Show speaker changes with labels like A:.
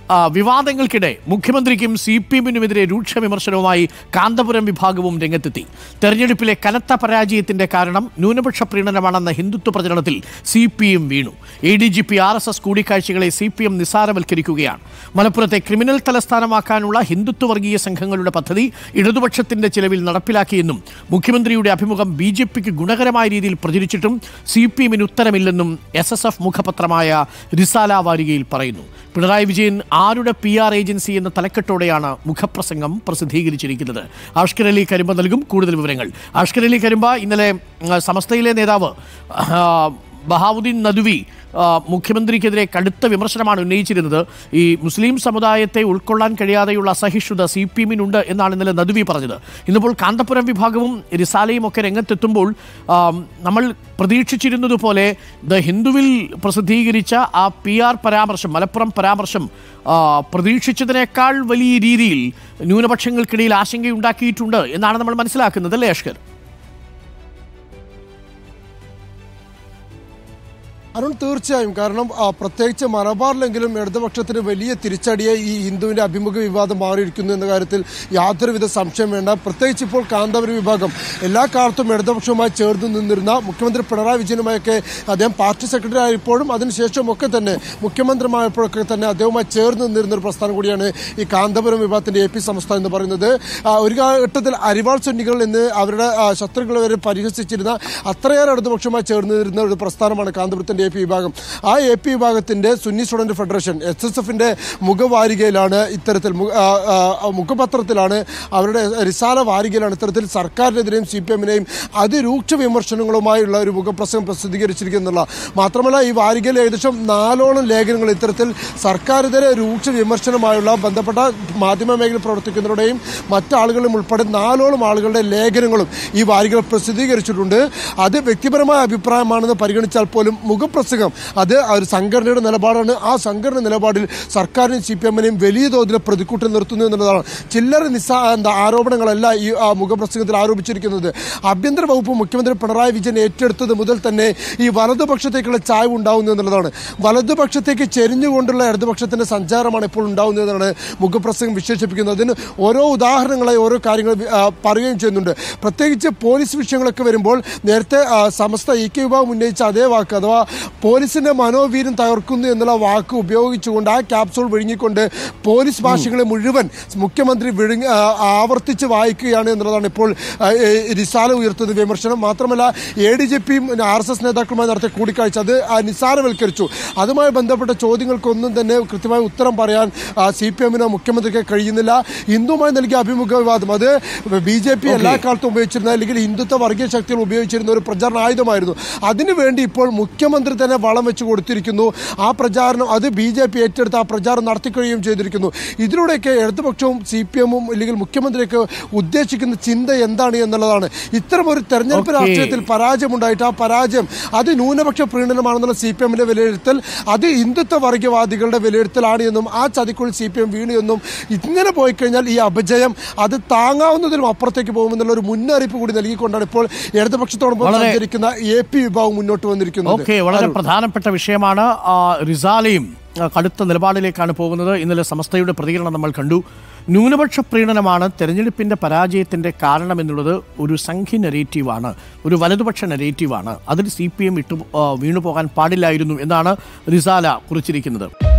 A: ആ, വിവാദങ്ങൾക്കിടെ മുഖ്യമന്ത്രിക്കും C P എമ്മിനുമെതിരെ രൂക്ഷ വിമർശനവുമായി കാന്തപുരം വിഭാഗവും രംഗത്തെത്തി തെരഞ്ഞെടുപ്പിലെ കനത്ത പരാജയത്തിന്റെ കാരണം ന്യൂനപക്ഷ പ്രീണനമാണെന്ന ഹിന്ദുത്വ പ്രചരണത്തിൽ സി പി എം വീണു A D G P R S S കൂടിക്കാഴ്ചകളെ സി പി എം നിസാരവൽക്കരിക്കുകയാണ് മലപ്പുറത്തെ ക്രിമിനൽ തലസ്ഥാനമാക്കാനുള്ള ഹിന്ദുത്വ വർഗീയ സംഘങ്ങളുടെ പദ്ധതി ഇടതുപക്ഷത്തിന്റെ ചിലവിൽ നടപ്പിലാക്കിയെന്നും മുഖ്യമന്ത്രിയുടെ അഭിമുഖം ബി ജെ പിക്ക് ഗുണകരമായ രീതിയിൽ പ്രചരിച്ചിട്ടും സി പി എമ്മിന് ഉത്തരമില്ലെന്നും എസ് എസ് എഫ് മുഖപത്രമായ റിസാല വാരികയിൽ പറയുന്നു പിണറായി വിജയൻ ആരുടെ പി ആർ ഏജൻസി എന്ന തലക്കെട്ടോടെയാണ് മുഖപ്രസംഗം പ്രസിദ്ധീകരിച്ചിരിക്കുന്നത് ആഷ്കർ അലി കരിമ്പ നൽകും കൂടുതൽ വിവരങ്ങൾ ആഷ്കർ അലി കരിമ്പ ഇന്നലെ ഉം, സമസ്തയിലെ നേതാവ് ആ, ബഹാവുദ്ദീൻ നദ്വി ആ, മുഖ്യമന്ത്രിക്കെതിരെ കടുത്ത വിമർശനമാണ് ഉന്നയിച്ചിരുന്നത് ഈ മുസ്ലിം സമുദായത്തെ ഉൾക്കൊള്ളാൻ കഴിയാതെയുള്ള അസഹിഷ്ണുത സി പി എമ്മിനുണ്ട് എന്നാണ് ഇന്നലെ നദ്വി പറഞ്ഞത് ഇന്നിപ്പോൾ കാന്തപുരം വിഭാഗവും റിസാലയും ഒക്കെ രംഗത്തെത്തുമ്പോൾ ആ, നമ്മൾ പ്രതീക്ഷിച്ചിരുന്നതുപോലെ ദ ഹിന്ദുവിൽ പ്രസിദ്ധീകരിച്ച ആ പി ആർ പരാമർശം മലപ്പുറം പരാമർശം ആ, പ്രതീക്ഷിച്ചതിനേക്കാൾ വലിയ രീതിയിൽ ന്യൂനപക്ഷങ്ങൾക്കിടയിൽ ആശങ്കയുണ്ടാക്കിയിട്ടുണ്ട് എന്നാണ് നമ്മൾ മനസ്സിലാക്കുന്നത് അല്ലേ അഷ്കർ
B: അരുൺ തീർച്ചയായും കാരണം ആ, പ്രത്യേകിച്ച് മലബാറിലെങ്കിലും ഇടതുപക്ഷത്തിന് വലിയ തിരിച്ചടിയെ ഈ ഹിന്ദുവിന്റെ അഭിമുഖ വിവാദം മാറിയിരിക്കുന്നു എന്ന കാര്യത്തിൽ യാതൊരുവിധ സംശയം വേണ്ട പ്രത്യേകിച്ച് ഇപ്പോൾ കാന്തപുര വിഭാഗം എല്ലാ കാലത്തും ഇടതുപക്ഷവുമായി ചേർന്ന് നിന്നിരുന്ന മുഖ്യമന്ത്രി പിണറായി വിജയനുമായൊക്കെ അദ്ദേഹം പാർട്ടി സെക്രട്ടറി ആയപ്പോഴും അതിനുശേഷം ഒക്കെ തന്നെ മുഖ്യമന്ത്രിമായപ്പോഴൊക്കെ തന്നെ അദ്ദേഹവുമായി ചേർന്ന് നിന്നിരുന്ന ഒരു പ്രസ്ഥാനം കൂടിയാണ് ഈ കാന്തപുരം വിഭാഗത്തിന്റെ എ പി സംസ്ഥ എന്ന് പറയുന്നത് ആ, ഒരു ഘട്ടത്തിൽ അരിവാൾ സുന്നികൾ എന്ന് അവരുടെ ആ, ശത്രുക്കളെ വരെ പരിഹസിച്ചിരുന്ന അത്രയേറെ ഇടതുപക്ഷവുമായി ചേർന്ന് നിന്നിരുന്ന ഒരു പ്രസ്ഥാനമാണ് കാന്തപുരത്തിന്റെ എ പി വിഭാഗം ആ എ പി വിഭാഗത്തിന്റെ Sunni student federation S S എഫിന്റെ മുഖവാരികയിലാണ് ഇത്തരത്തിൽ മു- ആ, ആ, മുഖപത്രത്തിലാണ് അവരുടെ റിസാല വാരികയിലാണ് ഇത്തരത്തിൽ സർക്കാരിനെതിരെയും സി പി എമ്മിനെയും അതിരൂക്ഷ വിമർശനങ്ങളുമായുള്ള ഒരു മുഖപ്രസംഗം പ്രസിദ്ധീകരിച്ചിരിക്കുന്നുള്ള മാത്രമല്ല ഈ വാരികയിൽ ഏകദേശം നാലോളം ലേഖനങ്ങൾ ഇത്തരത്തിൽ സർക്കാരിതര രൂക്ഷ വിമർശനമായുള്ള ബന്ധപ്പെട്ട മാധ്യമ മേഖലയിൽ പ്രവർത്തിക്കുന്നവരുടെയും മറ്റാളുകളും ഉൾപ്പെടെ നാലോളം ആളുകളുടെ ലേഖനങ്ങളും ഈ വാരികൾ പ്രസിദ്ധീകരിച്ചിട്ടുണ്ട് അത് വ്യക്തിപരമായ അഭിപ്രായമാണെന്ന് പരിഗണിച്ചാൽ പോലും മുഖപ്രസംഗം അത് ഒരു സംഘടനയുടെ നിലപാടാണ് ആ സംഘടന നിലപാടിൽ സർക്കാരിനും സി പി എമ്മിനെയും വലിയ തോതിൽ പ്രതിക്കൂട്ടിൽ നിർത്തുന്നു എന്നുള്ളതാണ് ചില്ലറ നിസ്സാ എന്താ ആരോപണങ്ങളല്ല ഈ ആ, മുഖപ്രസംഗത്തിൽ ആരോപിച്ചിരിക്കുന്നത് ആഭ്യന്തര വകുപ്പ് മുഖ്യമന്ത്രി പിണറായി വിജയൻ ഏറ്റെടുത്തത് മുതൽ തന്നെ ഈ വലതുപക്ഷത്തേക്കുള്ള ചായ്വ് ഉണ്ടാവുന്നു എന്നുള്ളതാണ് വലതുപക്ഷത്തേക്ക് ചെരിഞ്ഞുകൊണ്ടുള്ള ഇടതുപക്ഷത്തിന്റെ സഞ്ചാരമാണ് ഇപ്പോൾ ഉണ്ടാവുന്നതെന്നാണ് മുഖപ്രസംഗം വിശേഷിപ്പിക്കുന്നത് അതിന് ഓരോ ഉദാഹരണങ്ങളായി ഓരോ കാര്യങ്ങൾ വി- ആ, പറയുകയും ചെയ്യുന്നുണ്ട് പ്രത്യേകിച്ച് പോലീസ് വിഷയങ്ങളൊക്കെ വരുമ്പോൾ നേരത്തെ ആ, സമസ്ത ഇ കെ വിഭാഗം ഉന്നയിച്ച അതേ വാക്ക് അഥവാ പോലീസിന്റെ മനോവീര്യം തകർക്കുന്നു എന്നുള്ള വാക്ക് ഉപയോഗിച്ചുകൊണ്ട് ആ ക്യാപ്സൂൾ വിഴുങ്ങിക്കൊണ്ട് പോലീസ് ഭാഷകളെ മുഴുവൻ മുഖ്യമന്ത്രി വിഴുങ്ങി ആ, ആവർത്തിച്ച് വായിക്കുകയാണ് എന്നുള്ളതാണ് ഇപ്പോൾ ആ, ഏ, റിസാല ഉയർത്തുന്ന വിമർശനം മാത്രമല്ല എ ഡി ജി പിയും ആർ എസ് എസ് നേതാക്കളുമായി നടത്തിയ കൂടിക്കാഴ്ച അത് ആ, നിസ്സാരവൽക്കരിച്ചു അതുമായി ബന്ധപ്പെട്ട ചോദ്യങ്ങൾക്കൊന്നും തന്നെ കൃത്യമായ ഉത്തരം പറയാൻ സി പി എമ്മിനോ മുഖ്യമന്ത്രിക്ക് കഴിയുന്നില്ല ഹിന്ദുവുമായി നൽകിയ അഭിമുഖ വിവാദം അത് ബി ജെ പി എല്ലാ കാലത്തും ഉപയോഗിച്ചിരുന്ന അല്ലെങ്കിൽ ഹിന്ദുത്വ വർഗീയ ശക്തികൾ ഉപയോഗിച്ചിരുന്ന ഒരു പ്രചാരണ ആയുധമായിരുന്നു അതിനുവേണ്ടി ഇപ്പോൾ മുഖ്യമന്ത്രി തന്നെ വളം വെച്ച് കൊടുത്തിരിക്കുന്നു ആ പ്രചാരണം അത് ബി ജെ പി ഏറ്റെടുത്ത് ആ പ്രചാരണം നടത്തിക്കഴിയുകയും ചെയ്തിരിക്കുന്നു ഇതിലൂടെയൊക്കെ ഇടതുപക്ഷവും സി പി എമ്മും അല്ലെങ്കിൽ മുഖ്യമന്ത്രിയൊക്കെ ഉദ്ദേശിക്കുന്ന ചിന്ത എന്താണ് എന്നുള്ളതാണ് ഇത്തരം ഒരു തെരഞ്ഞെടുപ്പ്
A: Okay.
B: രാഷ്ട്രീയത്തിൽ പരാജയമുണ്ടായിട്ട് ആ പരാജയം അത് ന്യൂനപക്ഷ പ്രീണനമാണെന്നുള്ള സി പി എമ്മിന്റെ വിലയിരുത്തൽ അത് ഹിന്ദുത്വ വർഗീയവാദികളുടെ വിലയിരുത്തലാണ് എന്നും ആ ചതിക്കുള്ളിൽ സി പി എം വീണു എന്നും ഇങ്ങനെ പോയി കഴിഞ്ഞാൽ ഈ അപജയം അത് താങ്ങാവുന്നതിലും അപ്പുറത്തേക്ക് പോകുമെന്നുള്ള ഒരു മുന്നറിയിപ്പ് കൂടി നൽകിക്കൊണ്ടാണ് ഇപ്പോൾ ഇടതുപക്ഷത്തോടൊപ്പം
A: വളരെ-
B: സഞ്ചരിക്കുന്ന എ പി വിഭാഗം മുന്നോട്ട് വന്നിരിക്കുന്നത്
A: ഓക്കെ വളരെ പ്രധാനപ്പെട്ട വിഷയമാണ് ആ, റിസാലയും ആ, കടുത്ത നിലപാടിലേക്കാണ് പോകുന്നത് ഇന്നലെ സമസ്തയുടെ പ്രതികരണം നമ്മൾ കണ്ടു ന്യൂനപക്ഷ പ്രീണനമാണ് തെരഞ്ഞെടുപ്പിന്റെ പരാജയത്തിന്റെ കാരണമെന്നുള്ളത് ഒരു സംഖ്യ നെറേറ്റീവാണ് ഒരു വലതുപക്ഷ നെറേറ്റീവാണ് അതിൽ സി പി എം ഇട്ടു ആ, വീണു പോകാൻ പാടില്ലായിരുന്നു എന്നാണ് റിസാല കുറിച്ചിരിക്കുന്നത്